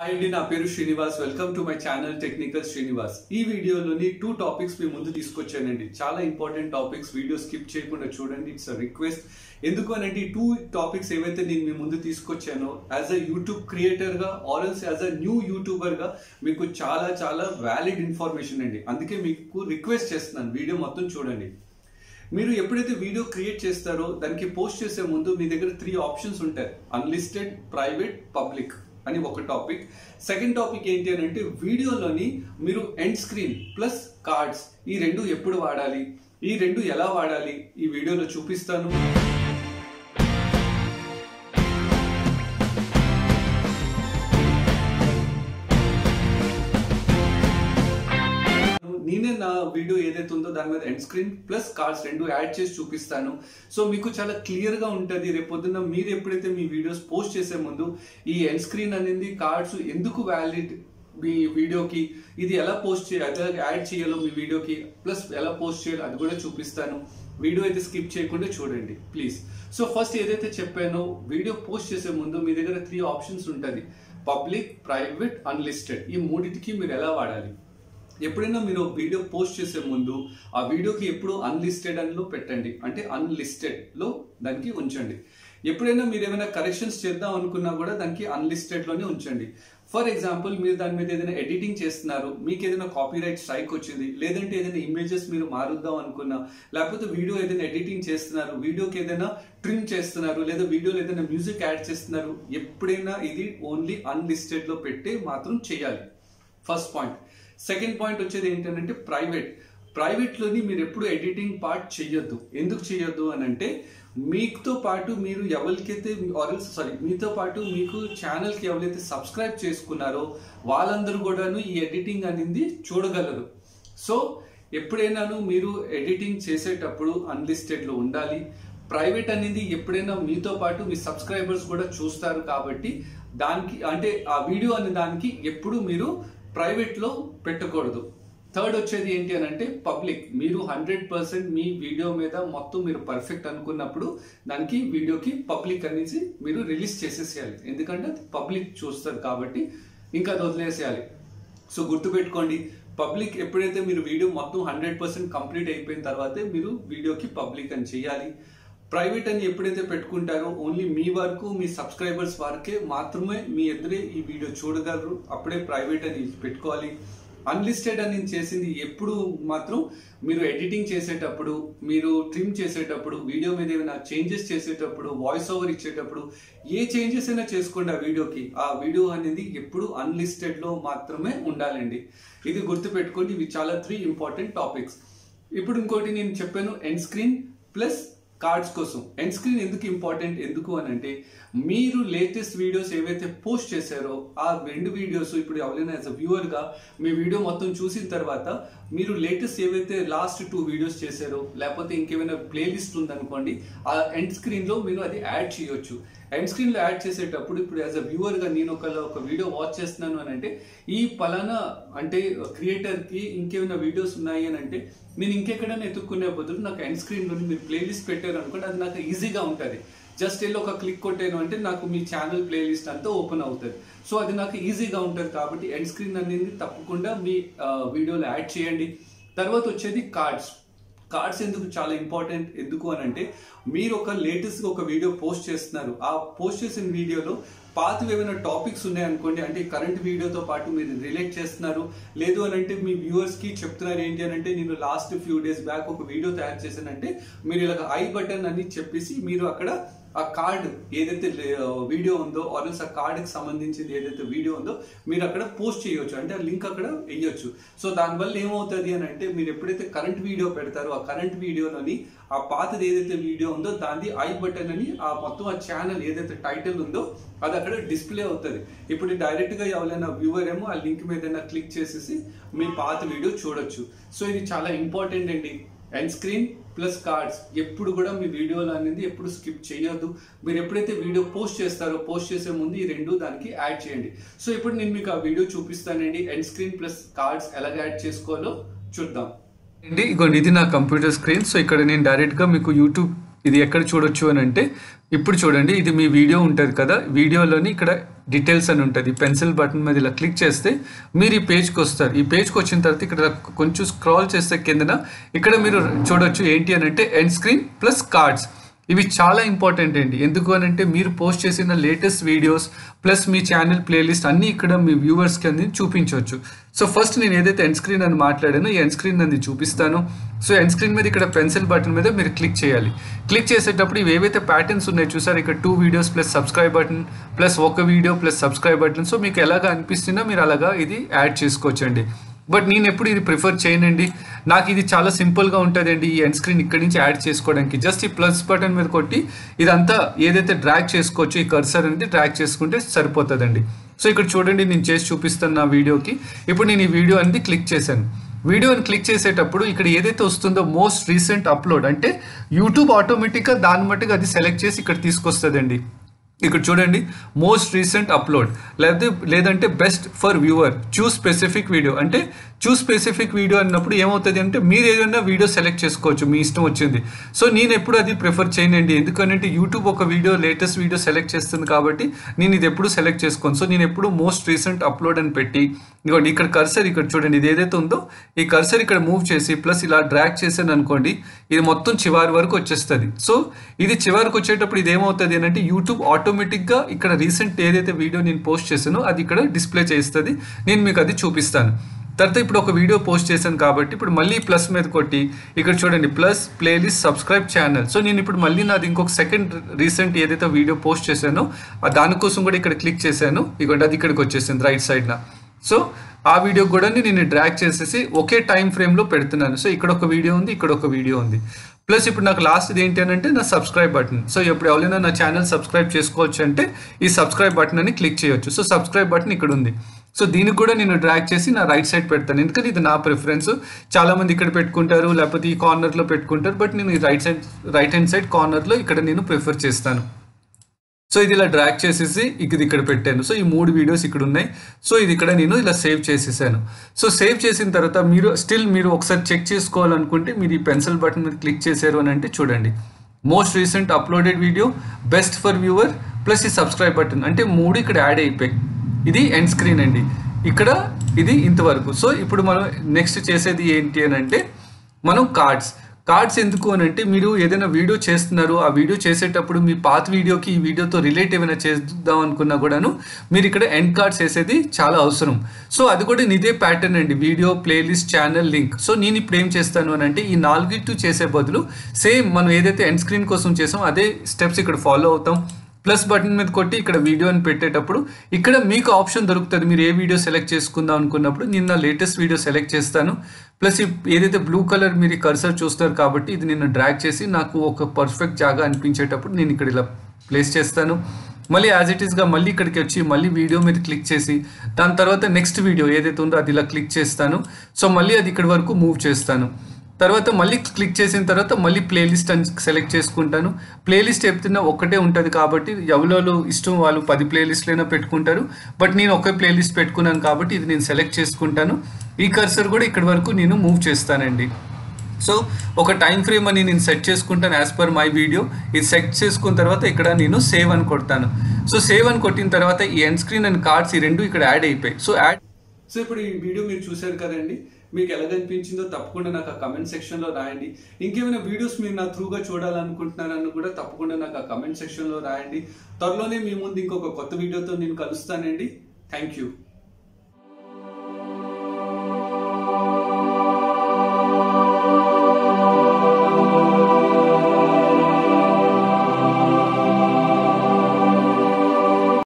hi అండి నా పేరు Srinivas welcome to my channel technical Srinivas ఈ వీడియోలోని టూ టాపిక్స్ మీ ముందు తీసుకొచ్చానండి చాలా ఇంపార్టెంట్ టాపిక్స్ వీడియో స్కిప్ చేయకుండా చూడండి ఇట్స్ రిక్వెస్ట్ ఎందుకు అనంటే ఈ టూ టాపిక్స్ ఏవైతే నేను మీ ముందు తీసుకొచ్చానో యాజ్ అ యూట్యూబ్ క్రియేటర్ గా ఆర్ఎల్స్ యాజ్ అ న్యూ యూట్యూబర్ గా మీకు చాలా చాలా వ్యాలిడ్ ఇన్ఫర్మేషన్ అండి అందుకే మీకు రిక్వెస్ట్ చేస్తున్నాను వీడియో మొత్తం చూడండి మీరు ఎప్పుడైతే వీడియో క్రియేట్ చేస్తారో దానికి పోస్ట్ చేసే ముందు మీ దగ్గర త్రీ ఆప్షన్స్ ఉంటాయి అన్లిస్టెడ్ ప్రైవేట్ పబ్లిక్ అని ఒక టాపిక్ సెకండ్ టాపిక్ ఏంటి అని అంటే వీడియోలోని మీరు ఎండ్ స్క్రీన్ ప్లస్ కార్డ్స్ ఈ రెండు ఎప్పుడు వాడాలి ఈ రెండు ఎలా వాడాలి ఈ వీడియోలో చూపిస్తాను నేనే నా వీడియో ఏదైతే ఉందో దాని మీద ఎండ్ స్క్రీన్ ప్లస్ కార్డ్స్ రెండు యాడ్ చేసి చూపిస్తాను సో మీకు చాలా క్లియర్ గా ఉంటుంది రేపొద్దున మీరు ఎప్పుడైతే మీ వీడియోస్ పోస్ట్ చేసే ముందు ఈ ఎండ్ స్క్రీన్ అనేది కార్డ్స్ ఎందుకు వ్యాలిడ్ మీ వీడియోకి ఇది ఎలా పోస్ట్ చేయాలి ఎలా యాడ్ చేయాలో మీ వీడియోకి ప్లస్ ఎలా పోస్ట్ చేయాలో అది కూడా చూపిస్తాను వీడియో అయితే స్కిప్ చేయకుండా చూడండి ప్లీజ్ సో ఫస్ట్ ఏదైతే చెప్పానో వీడియో పోస్ట్ చేసే ముందు మీ దగ్గర త్రీ ఆప్షన్స్ ఉంటుంది పబ్లిక్ ప్రైవేట్ అన్లిస్టెడ్ ఈ మూడింటికి మీరు ఎలా వాడాలి ఎప్పుడైనా మీరు వీడియో పోస్ట్ చేసే ముందు ఆ వీడియోకి ఎప్పుడు అన్లిస్టెడ్ అనిలో పెట్టండి అంటే అన్లిస్టెడ్ లో దానికి ఉంచండి ఎప్పుడైనా మీరు ఏమైనా కరెక్షన్స్ చేద్దాం అనుకున్నా కూడా దానికి అన్లిస్టెడ్ లోనే ఉంచండి ఫర్ ఎగ్జాంపుల్ మీరు దాని మీద ఏదైనా ఎడిటింగ్ చేస్తున్నారు మీకు ఏదైనా కాపీరైట్ స్ట్రైక్ వచ్చింది లేదంటే ఏదైనా ఇమేజెస్ మీరు మారుద్దాం అనుకున్నా లేకపోతే వీడియో ఏదైనా ఎడిటింగ్ చేస్తున్నారు వీడియోకి ఏదైనా ట్రిమ్ చేస్తున్నారు లేదా వీడియోలో ఏదైనా మ్యూజిక్ యాడ్ చేస్తున్నారు ఎప్పుడైనా ఇది ఓన్లీ అన్లిస్టెడ్ లో పెట్టి మాత్రం చేయాలి ఫస్ట్ పాయింట్ సెకండ్ పాయింట్ వచ్చేది ఏంటంటే ప్రైవేట్ ప్రైవేట్లోని మీరు ఎప్పుడు ఎడిటింగ్ పార్ట్ చేయొద్దు ఎందుకు చేయొద్దు అని అంటే మీతో పాటు మీరు ఎవరికైతే ఆరల్స్ సారీ మీతో పాటు మీకు ఛానల్కి ఎవరైతే సబ్స్క్రైబ్ చేసుకున్నారో వాళ్ళందరూ కూడాను ఈ ఎడిటింగ్ అనేది చూడగలరు సో ఎప్పుడైనాను మీరు ఎడిటింగ్ చేసేటప్పుడు అన్లిస్టెడ్లో ఉండాలి ప్రైవేట్ అనేది ఎప్పుడైనా మీతో పాటు మీ సబ్స్క్రైబర్స్ కూడా చూస్తారు కాబట్టి దానికి అంటే ఆ వీడియో అనే దానికి ఎప్పుడు మీరు ప్రైవేట్లో పెట్టకూడదు థర్డ్ వచ్చేది ఏంటి అని అంటే పబ్లిక్ మీరు హండ్రెడ్ పర్సెంట్ మీ వీడియో మీద మొత్తం మీరు పర్ఫెక్ట్ అనుకున్నప్పుడు దానికి వీడియోకి పబ్లిక్ అనేసి మీరు రిలీజ్ చేసేసేయాలి ఎందుకంటే పబ్లిక్ చూస్తారు కాబట్టి ఇంకా అది వదిలేసేయాలి సో గుర్తుపెట్టుకోండి పబ్లిక్ ఎప్పుడైతే మీరు వీడియో మొత్తం హండ్రెడ్ పర్సెంట్ కంప్లీట్ అయిపోయిన తర్వాతే మీరు వీడియోకి పబ్లిక్ అని చేయాలి ప్రైవేట్ అని ఎప్పుడైతే పెట్టుకుంటారో ఓన్లీ మీ వరకు మీ సబ్స్క్రైబర్స్ వరకే మాత్రమే మీ ఎదురే ఈ వీడియో చూడగలరు అప్పుడే ప్రైవేట్ అని పెట్టుకోవాలి అన్లిస్టెడ్ అని చేసింది ఎప్పుడు మాత్రం మీరు ఎడిటింగ్ చేసేటప్పుడు మీరు ట్రిమ్ చేసేటప్పుడు వీడియో మీద ఏమైనా చేంజెస్ చేసేటప్పుడు వాయిస్ ఓవర్ ఇచ్చేటప్పుడు ఏ చేంజెస్ అయినా చేసుకోండి ఆ వీడియోకి ఆ వీడియో అనేది ఎప్పుడు అన్లిస్టెడ్ లో మాత్రమే ఉండాలండి ఇది గుర్తుపెట్టుకోండి ఇవి చాలా త్రీ ఇంపార్టెంట్ టాపిక్స్ ఇప్పుడు ఇంకోటి నేను చెప్పాను ఎండ్ స్క్రీన్ ప్లస్ కార్డ్స్ కోసం ఎండ్ స్క్రీన్ ఎందుకు ఇంపార్టెంట్ ఎందుకు అని అంటే మీరు లేటెస్ట్ వీడియోస్ ఏవైతే పోస్ట్ చేశారో ఆ రెండు వీడియోస్ ఇప్పుడు ఎవరైనా యాజ్ అ వ్యూవర్ గా మీ వీడియో మొత్తం చూసిన తర్వాత మీరు లేటెస్ట్ ఏవైతే లాస్ట్ టూ వీడియోస్ చేశారో లేకపోతే ఇంకేమైనా ప్లేలిస్ట్ ఉందనుకోండి ఆ ఎండ్ స్క్రీన్ లో మీరు అది యాడ్ చేయొచ్చు ఎండ్ స్క్రీన్ లో యాడ్ చేసేటప్పుడు ఇప్పుడు యాజ్ అ వ్యూవర్ గా నేను ఒక ఒక వీడియో వాచ్ చేస్తున్నాను అని అంటే ఈ పలానా అంటే క్రియేటర్ కి ఇంకేమైనా వీడియోస్ ఉన్నాయి అని అంటే నేను ఇంకెక్కడైనా ఎత్తుక్కునే బదులు నాకు ఎండ్ స్క్రీన్ లో మీరు ప్లేలిస్ట్ పెట్టారు అనుకోండి అది నాకు ఈజీగా ఉంటుంది జస్ట్ వెళ్ళి ఒక క్లిక్ కొట్టాను అంటే నాకు మీ ఛానల్ ప్లేలిస్ట్ అంతా ఓపెన్ అవుతుంది సో అది నాకు ఈజీగా ఉంటుంది కాబట్టి ఎండ్ స్క్రీన్ అనేది తప్పకుండా మీ వీడియోలో యాడ్ చేయండి తర్వాత వచ్చేది కార్డ్స్ కార్డ్స్ ఎందుకు చాలా ఇంపార్టెంట్ ఎందుకు అని అంటే మీరు ఒక లేటెస్ట్ ఒక వీడియో పోస్ట్ చేస్తున్నారు ఆ పోస్ట్ చేసిన వీడియోలో పాతవి ఏమైనా టాపిక్స్ ఉన్నాయనుకోండి అంటే కరెంట్ వీడియోతో పాటు మీరు రిలేట్ చేస్తున్నారు లేదు అని అంటే మీ వ్యూవర్స్ కి చెప్తున్నారు ఏంటి అని అంటే నేను లాస్ట్ ఫ్యూ డేస్ బ్యాక్ ఒక వీడియో తయారు చేశానంటే మీరు ఇలా ఐ బటన్ అని చెప్పేసి మీరు అక్కడ ఆ కార్డ్ ఏదైతే వీడియో ఉందో ఆర్ఎల్స్ ఆ కార్డ్కి సంబంధించింది ఏదైతే వీడియో ఉందో మీరు అక్కడ పోస్ట్ చేయొచ్చు అంటే ఆ లింక్ అక్కడ వేయొచ్చు సో దానివల్ల ఏమవుతుంది అని అంటే మీరు ఎప్పుడైతే కరెంట్ వీడియో పెడతారో ఆ కరెంట్ వీడియోలోని ఆ పాతది ఏదైతే వీడియో ఉందో దాన్ని ఐ బటన్ అని ఆ మొత్తం ఆ ఛానల్ ఏదైతే టైటిల్ ఉందో అది అక్కడ డిస్ప్లే అవుతుంది ఇప్పుడు డైరెక్ట్ గా ఎవరైనా వ్యూవర్ ఏమో ఆ లింక్ మీద క్లిక్ చేసేసి మీ పాత వీడియో చూడొచ్చు సో ఇది చాలా ఇంపార్టెంట్ అండి ఎండ్ స్క్రీన్ ప్లస్ కార్డ్స్ ఎప్పుడు కూడా మీ వీడియోలు అనేది ఎప్పుడు స్కిప్ చేయొద్దు మీరు ఎప్పుడైతే వీడియో పోస్ట్ చేస్తారో పోస్ట్ చేసే ముందు ఈ రెండు దానికి యాడ్ చేయండి సో ఇప్పుడు నేను మీకు ఆ వీడియో చూపిస్తానండి ఎండ్ స్క్రీన్ ప్లస్ కార్డ్స్ ఎలాగ యాడ్ చేసుకోవాలో చూద్దాం అండి ఇగోండి ఇది నా కంప్యూటర్ స్క్రీన్ సో ఇక్కడ నేను డైరెక్ట్గా మీకు యూట్యూబ్ ఇది ఎక్కడ చూడొచ్చు అని అంటే ఇప్పుడు చూడండి ఇది మీ వీడియో ఉంటుంది కదా వీడియోలోని ఇక్కడ డీటెయిల్స్ అని ఉంటుంది పెన్సిల్ బటన్ మీద ఇలా క్లిక్ చేస్తే మీరు ఈ పేజ్కి వస్తారు ఈ పేజ్కి వచ్చిన తర్వాత ఇక్కడ కొంచెం స్క్రాల్ చేస్తే కిందన ఇక్కడ మీరు చూడొచ్చు ఏంటి అని అంటే ఎండ్ స్క్రీన్ ప్లస్ కార్డ్స్ ఇవి చాలా ఇంపార్టెంట్ అండి ఎందుకు అని అంటే మీరు పోస్ట్ చేసిన లేటెస్ట్ వీడియోస్ ప్లస్ మీ ఛానల్ ప్లేలిస్ట్ అన్నీ ఇక్కడ మీ వ్యూవర్స్కి అనేది చూపించవచ్చు సో ఫస్ట్ నేను ఏదైతే ఎండ్ స్క్రీన్ అని మాట్లాడానో ఈ ఎండ్ స్క్రీన్ అనేది చూపిస్తాను సో ఎండ్ స్క్రీన్ మీద ఇక్కడ పెన్సిల్ బటన్ మీద మీరు క్లిక్ చేయాలి క్లిక్ చేసేటప్పుడు ఇవి ఏవైతే ప్యాటర్న్స్ ఉన్నాయో చూసారు ఇక్కడ two videos plus subscribe button plus ఒక video plus subscribe button so మీకు ఎలాగా అనిపిస్తుందో మీరు అలాగా ఇది యాడ్ చేసుకోవచ్చండి బట్ నేను ఎప్పుడు ఇది ప్రిఫర్ చేయనండి నాకు ఇది చాలా సింపుల్గా ఉంటుందండి ఈ ఎండ్ స్క్రీన్ ఇక్కడి నుంచి యాడ్ చేసుకోవడానికి జస్ట్ ఈ ప్లస్ బటన్ మీద కొట్టి ఇదంతా ఏదైతే డ్రాగ్ చేసుకోవచ్చో ఈ కర్సర్ అనేది డ్రాగ్ చేసుకుంటే సరిపోతుందండి సో ఇక్కడ చూడండి నేను చేసి చూపిస్తాను నా వీడియోకి ఇప్పుడు నేను ఈ వీడియో అనేది క్లిక్ చేశాను వీడియోని క్లిక్ చేసేటప్పుడు ఇక్కడ ఏదైతే వస్తుందో మోస్ట్ రీసెంట్ అప్లోడ్ అంటే యూట్యూబ్ ఆటోమేటిక్గా దాన్ని మట్టుగా అది సెలెక్ట్ చేసి ఇక్కడ తీసుకొస్తుందండి ఇక్కడ చూడండి మోస్ట్ రీసెంట్ అప్లోడ్ లేదా లేదంటే best for viewer choose specific video అంటే చూస్ స్పెసిఫిక్ వీడియో అన్నప్పుడు ఏమవుతుంది అంటే మీరు ఏదైనా వీడియో సెలెక్ట్ చేసుకోవచ్చు మీ ఇష్టం వచ్చింది సో నేను ఎప్పుడు అది ప్రిఫర్ చేయనండి ఎందుకంటే యూట్యూబ్ ఒక వీడియో లేటెస్ట్ వీడియో సెలెక్ట్ చేస్తుంది కాబట్టి నేను ఇది ఎప్పుడు సెలెక్ట్ చేసుకోను సో నేను ఎప్పుడు మోస్ట్ రీసెంట్ అప్లోడ్ అని పెట్టి ఇదిగోండి ఇక్కడ కర్సర్ ఇక్కడ చూడండి ఇది ఏదైతే ఉందో ఈ కర్సర్ ఇక్కడ మూవ్ చేసి ప్లస్ ఇలా డ్రాగ్ చేశాను అనుకోండి ఇది మొత్తం చివరి వరకు వచ్చేస్తుంది సో ఇది చివరికి వచ్చేటప్పుడు ఇది ఏమవుతుంది అని అంటే యూట్యూబ్ ఆటోమేటిక్గా ఇక్కడ రీసెంట్ ఏదైతే వీడియో నేను పోస్ట్ చేశానో అది ఇక్కడ డిస్ప్లే చేస్తుంది నేను మీకు అది చూపిస్తాను తర్వాత ఇప్పుడు ఒక వీడియో పోస్ట్ చేశాను కాబట్టి ఇప్పుడు మళ్ళీ ప్లస్ మీద కొట్టి ఇక్కడ చూడండి plus playlist subscribe channel so నేను ఇప్పుడు మళ్ళీ నాది ఇంకొక సెకండ్ రీసెంట్ ఏదైతే వీడియో పోస్ట్ చేశానో ఆ దానికోసం కూడా ఇక్కడ క్లిక్ చేశాను ఇదిగోండి అది ఇక్కడికి వచ్చేసింది రైట్ సైడ్న సో ఆ వీడియో కూడా నేను డ్రాగ్ చేసేసి ఒకే టైం ఫ్రేమ్లో పెడుతున్నాను సో ఇక్కడ ఒక వీడియో ఉంది ఇక్కడ ఒక వీడియో ఉంది ప్లస్ ఇప్పుడు నాకు లాస్ట్ ఏంటి అని అంటే నా సబ్స్క్రైబ్ బటన్ సో ఎప్పుడు ఎవరైనా నా ఛానల్ సబ్స్క్రైబ్ చేసుకోవచ్చు అంటే ఈ సబ్స్క్రైబ్ బటన్ అని క్లిక్ చేయొచ్చు సో సబ్స్క్రైబ్ బటన్ ఇక్కడ ఉంది సో దీనికి కూడా నేను డ్రాగ్ చేసి నా రైట్ సైడ్ పెడతాను ఎందుకంటే ఇది నా ప్రిఫరెన్స్ చాలా మంది ఇక్కడ పెట్టుకుంటారు లేకపోతే ఈ కార్నర్లో పెట్టుకుంటారు బట్ నేను ఈ right side right hand side కార్నర్లో ఇక్కడ నేను ప్రిఫర్ చేస్తాను సో ఇది ఇలా డ్రాగ్ చేసేసి ఇది ఇక్కడ పెట్టాను సో ఈ మూడు వీడియోస్ ఇక్కడ ఉన్నాయి సో ఇది ఇక్కడ నేను ఇలా సేవ్ చేసేసాను సో సేవ్ చేసిన తర్వాత మీరు స్టిల్ మీరు ఒకసారి చెక్ చేసుకోవాలనుకుంటే మీరు ఈ పెన్సిల్ బటన్ మీద క్లిక్ చేశారు అని అంటే చూడండి most recent uploaded video best for viewer plus ఈ సబ్స్క్రైబ్ బటన్ అంటే మూడు ఇక్కడ యాడ్ అయిపోయాయి ఇది ఎండ్ స్క్రీన్ అండి ఇక్కడ ఇది ఇంతవరకు సో ఇప్పుడు మనం నెక్స్ట్ చేసేది ఏంటి అని అంటే మనం కార్డ్స్ కార్డ్స్ ఎందుకు అని అంటే మీరు ఏదైనా వీడియో చేస్తున్నారు ఆ వీడియో చేసేటప్పుడు మీ పాత వీడియోకి ఈ వీడియోతో రిలేట్ ఏమైనా చేద్దాం అనుకున్నా కూడాను మీరు ఇక్కడ ఎండ్ కార్డ్స్ వేసేది చాలా అవసరం సో అది కూడా ఇదే ప్యాటర్న్ అండి video playlist channel link so నేను ఇప్పుడు ఏం చేస్తాను అని అంటే ఈ నాలుగిట్టు చేసే బదులు సేమ్ మనం ఏదైతే ఎండ్ స్క్రీన్ కోసం చేసాం అదే స్టెప్స్ ఇక్కడ ఫాలో అవుతాం ప్లస్ బటన్ మీద కొట్టి ఇక్కడ వీడియో అని పెట్టేటప్పుడు ఇక్కడ మీకు ఆప్షన్ దొరుకుతుంది మీరు ఏ వీడియో సెలెక్ట్ చేసుకుందాం అనుకున్నప్పుడు నిన్న లేటెస్ట్ వీడియో సెలెక్ట్ చేస్తాను ప్లస్ ఏదైతే బ్లూ కలర్ మీరు కర్సర్ చూస్తారు కాబట్టి ఇది నిన్న డ్రాగ్ చేసి నాకు ఒక పర్ఫెక్ట్ జాగా అనిపించేటప్పుడు నేను ఇక్కడ ఇలా ప్లేస్ చేస్తాను మళ్ళీ యాజ్ ఇట్ ఈస్గా మళ్ళీ ఇక్కడికి వచ్చి మళ్ళీ వీడియో మీద క్లిక్ చేసి దాని తర్వాత నెక్స్ట్ వీడియో ఏదైతే ఉందో అది ఇలా క్లిక్ చేస్తాను సో మళ్ళీ అది ఇక్కడి వరకు మూవ్ చేస్తాను తర్వాత మళ్ళీ క్లిక్ చేసిన తర్వాత మళ్ళీ ప్లేలిస్ట్ అని సెలెక్ట్ చేసుకుంటాను ప్లేలిస్ట్ చెప్తున్నా ఒక్కటే ఉంటుంది కాబట్టి ఎవరో ఇష్టం వాళ్ళు పది ప్లేలిస్ట్లైనా పెట్టుకుంటారు బట్ నేను ఒకే ప్లేలిస్ట్ పెట్టుకున్నాను కాబట్టి ఇది నేను సెలెక్ట్ చేసుకుంటాను ఈ కర్సర్ కూడా ఇక్కడి వరకు నేను మూవ్ చేస్తానండి సో ఒక టైం ఫ్రేమ్ అని నేను సెట్ చేసుకుంటాను యాజ్ పర్ మై వీడియో ఇది సెట్ చేసుకున్న తర్వాత ఇక్కడ నేను సేవ్ అని కొడతాను సో సేవ్ అని కొట్టిన తర్వాత ఈ ఎండ్ స్క్రీన్ అండ్ కార్డ్స్ ఈ రెండు ఇక్కడ యాడ్ అయిపోయాయి సో యాడ్ సో ఇప్పుడు ఈ వీడియో మీరు చూశారు కదండి మీకు ఎలాగనిపించిందో తప్పకుండా నాకు ఆ కమెంట్ సెక్షన్లో రాయండి ఇంకేమైనా వీడియోస్ మీరు నా త్రూగా చూడాలనుకుంటున్నారని కూడా తప్పకుండా నాకు ఆ కమెంట్ సెక్షన్లో రాయండి త్వరలోనే మీ ముందు ఇంకొక కొత్త వీడియోతో నేను కలుస్తానండి థ్యాంక్ యూ